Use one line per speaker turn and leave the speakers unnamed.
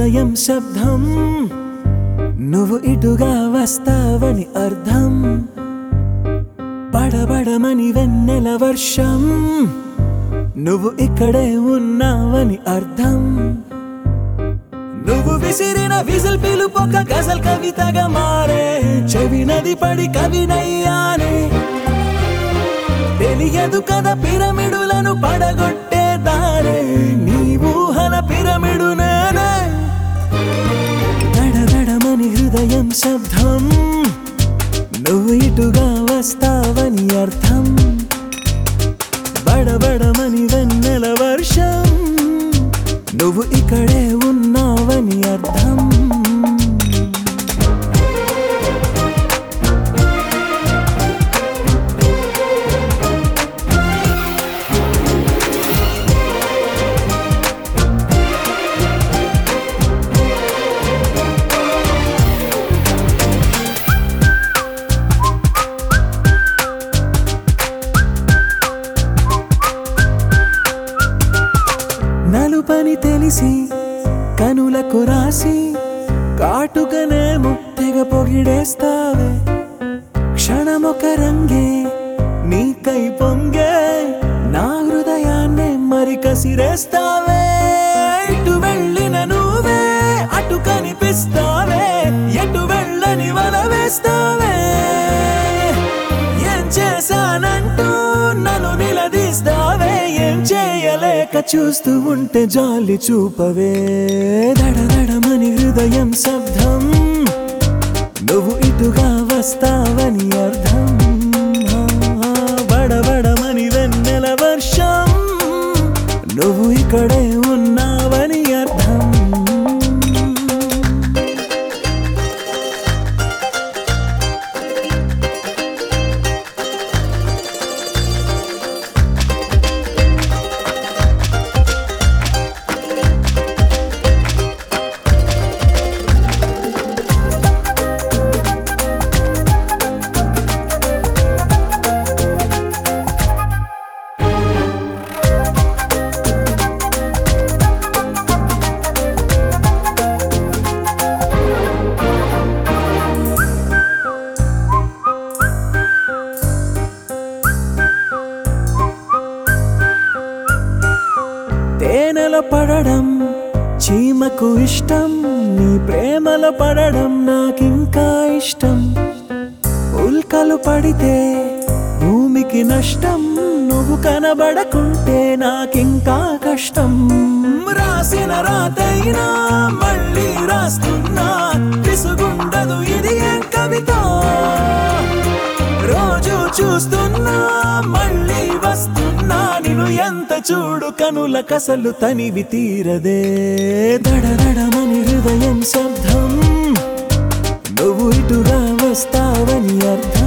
హృదయం శబ్దం నువ్వు ఇటుగా వస్తావని అర్థం పడబడమని వెన్నెల వర్షం నువ్వు ఇక్కడే ఉన్నావని అర్థం నువ్వు విసిరిన విజిల్ పిలుపొక్క గజల్ కవితగా మారే చెవి నది పడి కవినయ్యానే తెలియదు కదా పిరమిడులను పడగొట్టే దారే నీ ఊహల పిరమిడు నేనే దడదడమని హృదయం శబ్దం నువ్వు ఇటుగా వస్తావని అర్థం బడబడమని వెన్నెల వర్షం నువ్వు ఇక్కడే ఉన్నావని అర్థం నలుపని తెలిసి కనులకు రాసి కాటుకనే ముత్తెగ పొగిడేస్తావే క్షణమొక రంగే నీకై పొంగే నా హృదయాన్నే మరి కసిరేస్తావే ఇటు వెళ్ళిన నువ్వే అటు కనిపిస్తావే ఎటు వెళ్ళని వల వేస్తావే ఏం చేశానంటూ నన్ను నిలదీస్తావే ఏం చేయలేక చూస్తూ ఉంటే జాలి చూపవే దడదడమని హృదయం శబ్దం నువ్వు ఇటుగా వస్తావని అర్థం ఆ, బడబడమని వెన్నెల వర్షం నువ్వు ఇక్కడే ఉన్నావని అర్థం తేనెల పడడం చీమకు ఇష్టం నీ ప్రేమల పడడం నాకింకా ఇష్టం ఉల్కలు పడితే భూమికి నష్టం నువ్వు కనబడకుంటే నాకింకా కష్టం రాసిన రాతైనా మళ్ళీ రాస్తున్నా విసుగుండదు ఇది ఏం కవిత రోజు చూస్తున్నా మళ్ళీ వస్తున్నా నిన్ను ఎంత చూడు కనుల కసలు తనివి తీరదే దడదడమని హృదయం శబ్దం నువ్వు ఇటుగా వస్తావని అర్థం